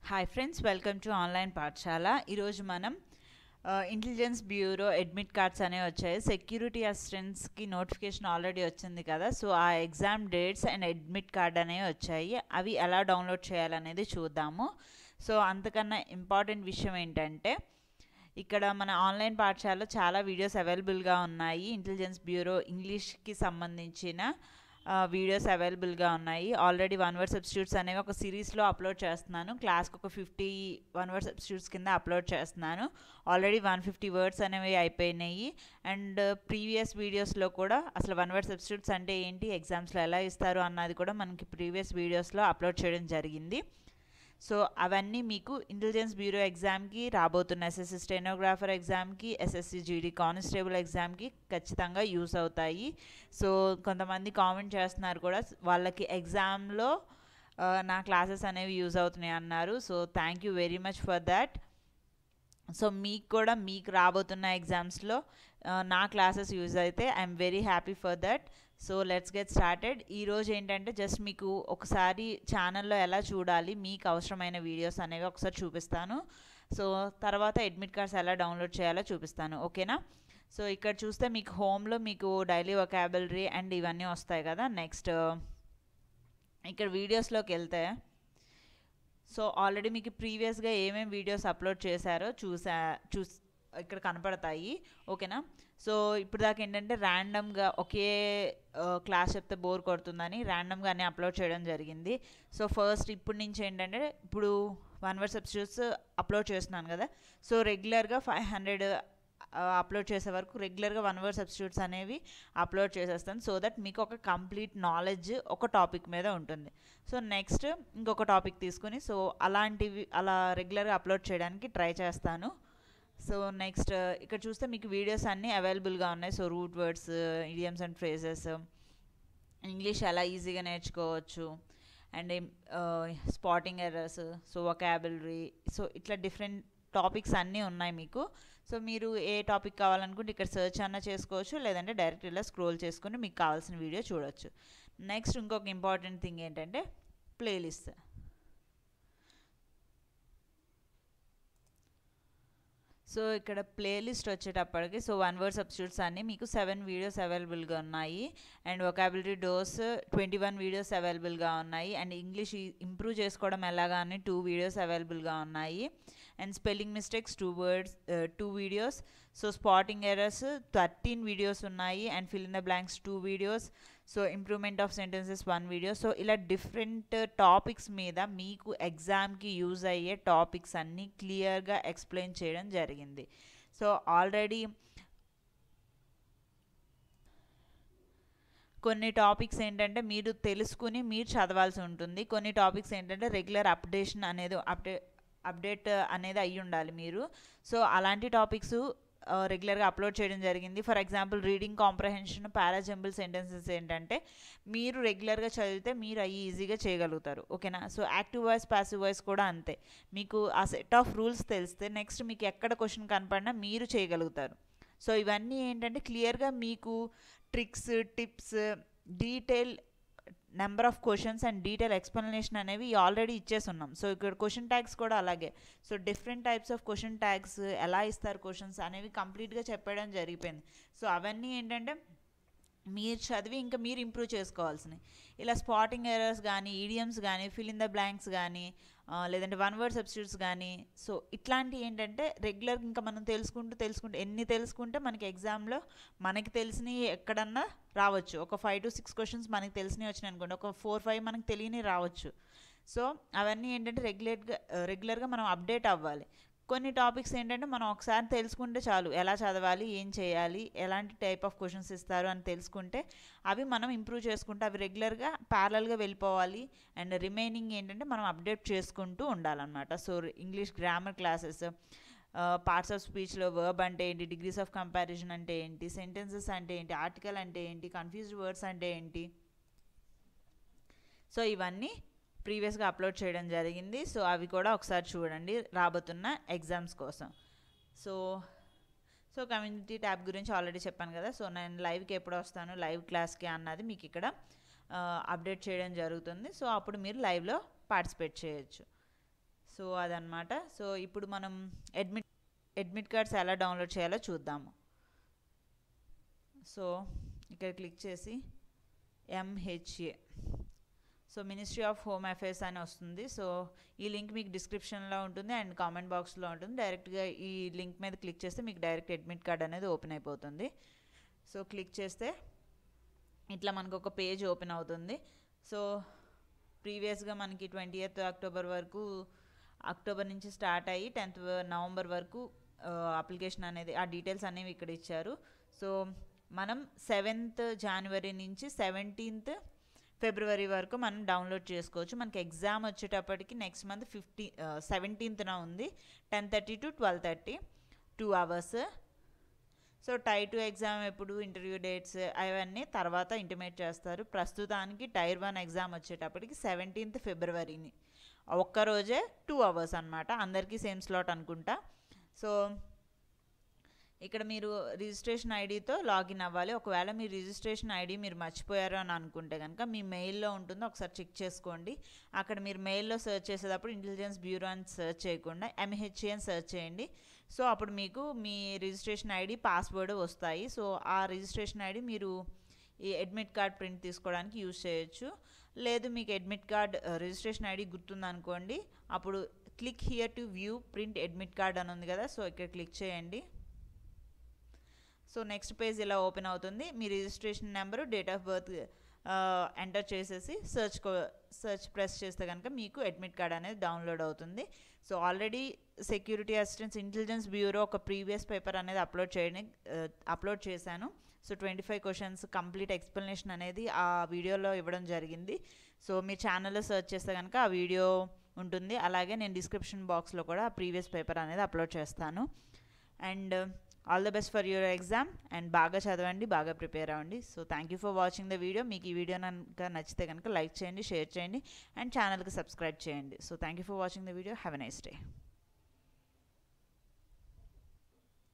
hi friends welcome to online పాఠశాల ఈరోజు మనం ఇంటెలిజెన్స్ బ్యూరో అడ్మిట్ కార్డ్స్ అనేవి వచ్చాయి సెక్యూరిటీ అసిస్టెంట్స్కి నోటిఫికేషన్ ఆల్రెడీ వచ్చింది కదా సో ఆ exam dates and admit card అనేవి వచ్చాయి అవి ఎలా డౌన్లోడ్ చేయాలనేది చూద్దాము సో అంతకన్నా ఇంపార్టెంట్ విషయం ఏంటంటే ఇక్కడ మన ఆన్లైన్ పాఠశాలలో చాలా వీడియోస్ అవైలబుల్గా ఉన్నాయి ఇంటెలిజెన్స్ బ్యూరో ఇంగ్లీష్కి సంబంధించిన వీడియోస్ అవైలబుల్గా ఉన్నాయి ఆల్రెడీ వన్ వర్డ్ సబ్స్టిట్యూట్స్ అనేవి ఒక సిరీస్లో అప్లోడ్ చేస్తున్నాను క్లాస్కి ఒక ఫిఫ్టీ వన్ వర్డ్ సబ్స్టిట్యూట్స్ కింద అప్లోడ్ చేస్తున్నాను ఆల్రెడీ వన్ ఫిఫ్టీ వర్డ్స్ అనేవి అయిపోయినాయి అండ్ ప్రీవియస్ వీడియోస్లో కూడా అసలు వన్ వర్డ్ సబ్స్టిట్యూట్స్ అంటే ఏంటి ఎగ్జామ్స్లో ఎలా ఇస్తారు అన్నది కూడా మనకి ప్రీవియస్ వీడియోస్లో అప్లోడ్ చేయడం జరిగింది సో అవన్నీ మీకు ఇంటెలిజెన్స్ బ్యూరో ఎగ్జామ్కి రాబోతున్న ఎస్ఎస్సి స్టెనోగ్రాఫర్ ఎగ్జామ్కి ఎస్ఎస్సి జీడీ కానిస్టేబుల్ ఎగ్జామ్కి ఖచ్చితంగా యూస్ అవుతాయి సో కొంతమంది కామెంట్ చేస్తున్నారు కూడా వాళ్ళకి ఎగ్జామ్లో నా క్లాసెస్ అనేవి యూజ్ అవుతున్నాయి అన్నారు so thank you very much for that so మీకు కూడా మీకు రాబోతున్న ఎగ్జామ్స్లో నా క్లాసెస్ యూజ్ అయితే I'm very happy for that so let's get started ఈరోజు ఏంటంటే జస్ట్ మీకు ఒకసారి ఛానల్లో ఎలా చూడాలి మీకు అవసరమైన వీడియోస్ అనేవి ఒకసారి చూపిస్తాను సో తర్వాత అడ్మిట్ కార్డ్స్ ఎలా డౌన్లోడ్ చేయాలో చూపిస్తాను ఓకేనా సో ఇక్కడ చూస్తే మీకు హోమ్లో మీకు డైలీ వొకాబులరీ అండ్ ఇవన్నీ వస్తాయి కదా నెక్స్ట్ ఇక్కడ వీడియోస్లోకి వెళ్తే సో ఆల్రెడీ మీకు ప్రీవియస్గా ఏమేమి వీడియోస్ అప్లోడ్ చేశారో చూసా చూస్ ఇక్కడ కనపడతాయి ఓకేనా సో ఇప్పుడు దాకా ఏంటంటే ర్యాండమ్గా ఒకే క్లాస్ చెప్తే బోర్ కొడుతుందని ర్యాండమ్గా అన్నీ అప్లోడ్ చేయడం జరిగింది సో ఫస్ట్ ఇప్పటి నుంచి ఏంటంటే ఇప్పుడు వన్ వర్డ్ సబ్స్టిట్యూట్స్ అప్లోడ్ చేస్తున్నాను కదా సో రెగ్యులర్గా ఫైవ్ హండ్రెడ్ అప్లోడ్ చేసే వరకు రెగ్యులర్గా వన్ వర్డ్ సబ్స్టిట్యూట్స్ అనేవి అప్లోడ్ చేసేస్తాను సో దట్ మీకు ఒక కంప్లీట్ నాలెడ్జ్ ఒక టాపిక్ మీద ఉంటుంది సో నెక్స్ట్ ఇంకొక టాపిక్ తీసుకుని సో అలాంటివి అలా రెగ్యులర్గా అప్లోడ్ చేయడానికి ట్రై చేస్తాను సో నెక్స్ట్ ఇక్కడ చూస్తే మీకు వీడియోస్ అన్నీ అవైలబుల్గా ఉన్నాయి so root words idioms and phrases English ఎలా ఈజీగా నేర్చుకోవచ్చు and spotting errors so vocabulary so ఇట్లా డిఫరెంట్ టాపిక్స్ అన్నీ ఉన్నాయి మీకు సో మీరు ఏ టాపిక్ కావాలనుకుంటే ఇక్కడ సెర్చ్ అన్న చేసుకోవచ్చు లేదంటే డైరెక్ట్ ఇలా స్క్రోల్ చేసుకుని మీకు కావాల్సిన వీడియో చూడొచ్చు నెక్స్ట్ ఇంకొక ఇంపార్టెంట్ థింగ్ ఏంటంటే ప్లేలిస్ట్ సో ఇక్కడ ప్లేలిస్ట్ వచ్చేటప్పటికి సో వన్ వర్డ్ సబ్స్టిట్యూట్స్ అన్ని మీకు సెవెన్ వీడియోస్ అవైలబుల్గా ఉన్నాయి and vocabulary dose twenty one videos అవైలబుల్గా ఉన్నాయి అండ్ ఇంగ్లీష్ ఇంప్రూవ్ చేసుకోవడం ఎలాగా అని టూ వీడియోస్ అవైలబుల్గా ఉన్నాయి and spelling mistakes two words two videos so spotting errors thirteen videos ఉన్నాయి and fill in the blanks two videos so improvement of sentences one video so ఇలా different topics మీద మీకు ఎగ్జామ్కి యూజ్ అయ్యే topics అన్నీ క్లియర్గా ఎక్స్ప్లెయిన్ చేయడం జరిగింది సో ఆల్రెడీ కొన్ని టాపిక్స్ ఏంటంటే మీరు తెలుసుకుని మీరు చదవాల్సి ఉంటుంది కొన్ని టాపిక్స్ ఏంటంటే రెగ్యులర్ అప్డేషన్ అనేది అప్డే అప్డేట్ అనేది అయ్యి ఉండాలి మీరు సో అలాంటి టాపిక్స్ రెగ్యులర్గా అప్లోడ్ చేయడం జరిగింది for example reading comprehension para jumble sentences ఏంటంటే మీరు రెగ్యులర్గా చదివితే మీరు అవి ఈజీగా చేయగలుగుతారు ఓకేనా so active voice passive voice కూడా అంతే మీకు ఆ సెట్ ఆఫ్ రూల్స్ తెలిస్తే నెక్స్ట్ మీకు ఎక్కడ క్వశ్చన్ కనపడినా మీరు చేయగలుగుతారు సో ఇవన్నీ ఏంటంటే క్లియర్గా మీకు tricks tips detail number of questions and detail explanation అనేవి ఆల్రెడీ ఇచ్చేసి ఉన్నాం సో ఇక్కడ క్వశ్చన్ ట్యాగ్స్ కూడా అలాగే so different types of question tags ఎలా ఇస్తారు క్వశ్చన్స్ అనేవి కంప్లీట్గా చెప్పడం జరిగిపోయింది సో అవన్నీ ఏంటంటే మీరు చదివి ఇంకా మీరు ఇంప్రూవ్ చేసుకోవాల్సినవి ఇలా స్పాటింగ్ ఎరర్స్ కానీ ఈడియమ్స్ కానీ ఫిల్ ఇన్ ద బ్లాంక్స్ కానీ లేదంటే వన్ వర్డ్ సబ్స్టిట్యూట్స్ కానీ సో ఇట్లాంటివి ఏంటంటే రెగ్యులర్ ఇంకా మనం తెలుసుకుంటూ తెలుసుకుంటూ ఎన్ని తెలుసుకుంటే మనకి ఎగ్జామ్లో మనకి తెలిసినవి ఎక్కడన్నా రావచ్చు ఒక ఫైవ్ టు సిక్స్ క్వశ్చన్స్ మనకి తెలిసినవి వచ్చినాయి అనుకోండి ఒక ఫోర్ ఫైవ్ మనకి తెలియని రావచ్చు సో అవన్నీ ఏంటంటే రెగ్యులేట్గా రెగ్యులర్గా మనం అప్డేట్ అవ్వాలి కొన్ని టాపిక్స్ ఏంటంటే మనం ఒకసారి తెలుసుకుంటే చాలు ఎలా చదవాలి ఏం చేయాలి ఎలాంటి టైప్ ఆఫ్ క్వశ్చన్స్ ఇస్తారు అని తెలుసుకుంటే అవి మనం ఇంప్రూవ్ చేసుకుంటే అవి రెగ్యులర్గా ప్యారల్గా వెళ్ళిపోవాలి అండ్ రిమైనింగ్ ఏంటంటే మనం అప్డేట్ చేసుకుంటూ ఉండాలన్నమాట so English grammar classes parts of స్పీచ్లో వర్బ్ అంటే ఏంటి డిగ్రీస్ ఆఫ్ కంపారిజన్ అంటే ఏంటి సెంటెన్సెస్ అంటే ఏంటి ఆర్టికల్ అంటే ఏంటి కన్ఫ్యూజ్డ్ వర్డ్స్ అంటే ఏంటి సో ఇవన్నీ ప్రీవియస్గా అప్లోడ్ చేయడం జరిగింది సో అవి కూడా ఒకసారి చూడండి రాబోతున్న ఎగ్జామ్స్ కోసం సో సో కమ్యూనిటీ ట్యాబ్ గురించి ఆల్రెడీ చెప్పాను కదా సో నేను లైవ్కి ఎప్పుడు వస్తాను లైవ్ క్లాస్కి అన్నది మీకు ఇక్కడ అప్డేట్ చేయడం జరుగుతుంది సో అప్పుడు మీరు లైవ్లో పార్టిసిపేట్ చేయొచ్చు సో అదనమాట సో ఇప్పుడు మనం అడ్మిట్ అడ్మిట్ కార్డ్స్ ఎలా డౌన్లోడ్ చేయాలో చూద్దాము సో ఇక్కడ క్లిక్ చేసి MHA so ministry of home affairs అని వస్తుంది సో ఈ లింక్ మీకు డిస్క్రిప్షన్లో ఉంటుంది అండ్ కామెంట్ బాక్స్లో ఉంటుంది డైరెక్ట్గా ఈ లింక్ మీద క్లిక్ చేస్తే మీకు డైరెక్ట్ అడ్మిట్ కార్డ్ అనేది ఓపెన్ అయిపోతుంది సో క్లిక్ చేస్తే ఇట్లా మనకు ఒక పేజ్ ఓపెన్ అవుతుంది సో ప్రీవియస్గా మనకి ట్వంటీ ఎయిత్ అక్టోబర్ వరకు అక్టోబర్ నుంచి స్టార్ట్ అయ్యి టెన్త్ నవంబర్ వరకు అప్లికేషన్ అనేది ఆ డీటెయిల్స్ అనేవి ఇక్కడ ఇచ్చారు సో మనం సెవెంత్ జనవరి నుంచి సెవెంటీన్త్ ఫిబ్రవరి వరకు మనం డౌన్లోడ్ చేసుకోవచ్చు మనకి ఎగ్జామ్ వచ్చేటప్పటికి నెక్స్ట్ మంత్ ఫిఫ్టీ సెవెంటీన్త్న ఉంది ten thirty to twelve thirty two hours so tier two exam ఎప్పుడు ఇంటర్వ్యూ డేట్స్ అవన్నీ తర్వాత ఇంటిమేట్ చేస్తారు ప్రస్తుతానికి టైర్ వన్ ఎగ్జామ్ వచ్చేటప్పటికి సెవెంటీన్త్ ఫిబ్రవరిని ఒక్కరోజే టూ అవర్స్ అనమాట అందరికీ సేమ్ స్లాట్ అనుకుంటా సో ఇక్కడ మీరు రిజిస్ట్రేషన్ ఐడితో లాగిన్ అవ్వాలి ఒకవేళ మీ రిజిస్ట్రేషన్ ఐడి మీరు మర్చిపోయారు అని అనుకుంటే కనుక మీ మెయిల్లో ఉంటుందో ఒకసారి చెక్ చేసుకోండి అక్కడ మీరు మెయిల్లో సెర్చ్ చేసేటప్పుడు ఇంటెలిజెన్స్ బ్యూరో అని సెర్చ్ చేయకుండా ఎంహెచ్ఏ అని సెర్చ్ చేయండి సో అప్పుడు మీకు మీ రిజిస్ట్రేషన్ ఐడి పాస్వర్డ్ వస్తాయి సో ఆ రిజిస్ట్రేషన్ ఐడి మీరు ఈ అడ్మిట్ కార్డ్ ప్రింట్ తీసుకోవడానికి యూజ్ చేయొచ్చు లేదు మీకు అడ్మిట్ కార్డ్ రిజిస్ట్రేషన్ ఐడి గుర్తుందనుకోండి అప్పుడు click here to view print admit card అని ఉంది కదా సో ఇక్కడ క్లిక్ చేయండి సో నెక్స్ట్ పేజ్ ఇలా ఓపెన్ అవుతుంది మీ registration number date of birth enter చేసేసి సెర్చ్ సెర్చ్ ప్రెస్ చేస్తే కనుక మీకు అడ్మిట్ కార్డ్ అనేది డౌన్లోడ్ అవుతుంది so already security assistance intelligence bureau ఒక ప్రీవియస్ పేపర్ అనేది అప్లోడ్ చేయడం అప్లోడ్ చేశాను so twenty five questions complete explanation అనేది ఆ వీడియోలో ఇవ్వడం జరిగింది సో మీ ఛానల్లో సెర్చ్ చేస్తే కనుక ఆ వీడియో ఉంటుంది అలాగే నేను డిస్క్రిప్షన్ బాక్స్లో కూడా ఆ ప్రీవియస్ పేపర్ అనేది అప్లోడ్ చేస్తాను and all the best for your exam and బాగా చదవండి బాగా ప్రిపేర్ అవ్వండి so thank you for watching the video మీకు ఈ వీడియో కనుక నచ్చితే కనుక లైక్ చేయండి షేర్ చేయండి అండ్ ఛానల్కి సబ్స్క్రైబ్ చేయండి so thank you for watching the video have a nice day